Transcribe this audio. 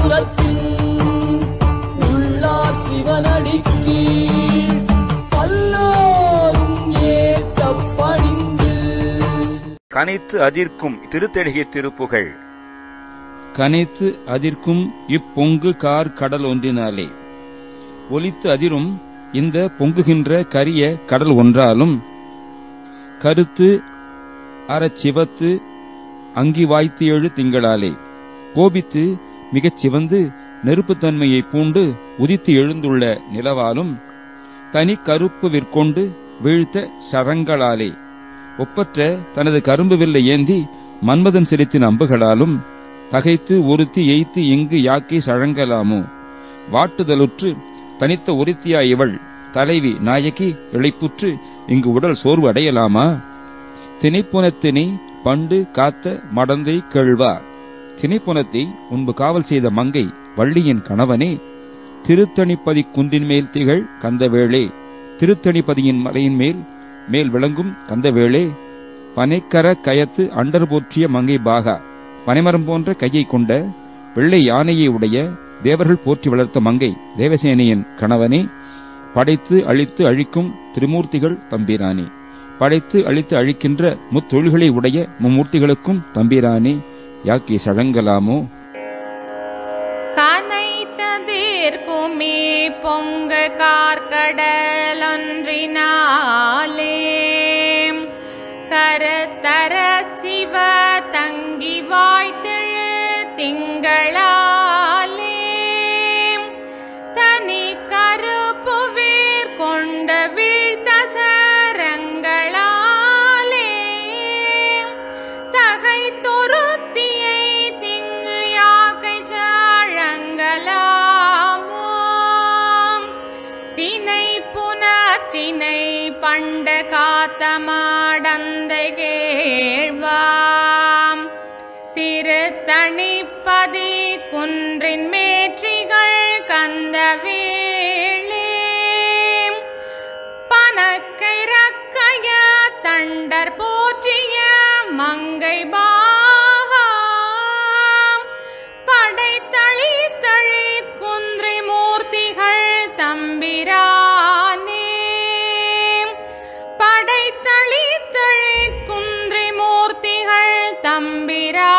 புறத்தின் உள்ளார் சிவனடிக்கு பல்லாரும் ஏத்த பணிந்து கனைத்து அதிர்க்கும் திருத்தெழுகிய திருப்புகழ் கனைத்து அதிர்க்கும் இப்பொங்கு கார் கடல் ஒன்றினாலே ஒலித்து அதிரும் இந்த பொங்குகின்ற கரிய கடல் ஒன்றாலும் கருத்து அறச் சிவத்து அங்கி வாய்த்து எழு திங்களாலே கோபித்து மிகச் சிவந்து நெருப்புத்தன்மையை பூண்டு உதித்து எழுந்துள்ள நிலவாலும் தனி கருப்பு விற்கொண்டு வீழ்த்த சரங்களாலே ஒப்பற்ற தனது கரும்பு வில்லை ஏந்தி மன்மதன் செலுத்தின அம்புகளாலும் தகைத்து ஒருத்தி எய்த்து இங்கு யாக்கி சழங்கலாமோ வாட்டுதலுற்று தனித்த ஒருத்தியா இவள் தலைவி நாயகி இழைப்புற்று இங்கு உடல் சோர்வு அடையலாமா திணைப்புனத்தினை பண்டு காத்த மடந்தை கேழ்வா திணைப்புனத்தை முன்பு காவல் செய்த மங்கை வள்ளியின் கணவனே திருத்தணிப்பதி குன்றின் மேல் திகழ் கந்தவேளே திருத்தணிப்பதியின் மலையின் மேல் மேல் விளங்கும் கந்தவேளே பனைக்கர கயத்து அண்டர் போற்றிய மங்கை பாகா பனைமரம் போன்ற கையை கொண்ட வெள்ளை யானையை உடைய தேவர்கள் போற்றி வளர்த்த மங்கை தேவசேனையின் கணவனே படைத்து அழித்து அழிக்கும் திருமூர்த்திகள் தம்பிரானே படைத்து அழித்து அழிக்கின்ற முத்தொழில்களை உடைய மும்மூர்த்திகளுக்கும் தம்பிரானே யாக்கி சழங்கலாமோ கனைத்ததிர்க்குமே பொங்க கார்கடலொன்றினாலே கரத்தர சிவ தங்கி வாய்த்திழு திங்களாலே தனி கருப்பு வேர் கொண்ட வீழ்த்த சரங்களாலே தகை தொருத்தியை திங்கு யாக்கை சாழங்கலாமோ தினை புனத்தினை பண்ட காத்த மாடந்தை கேழ்வாம் திருத்தணிப்பதி குன்றின் மேற்றிகள் கந்தவேளே பனக்கை ரக்கைய தண்டர் போற்றிய மங்கை பாகா படைத்தளி தழி குன்றை மூர்த்திகள் தம்பிரானே படைத்தளி தழி குன்றை மூர்த்திகள் தம்பிரா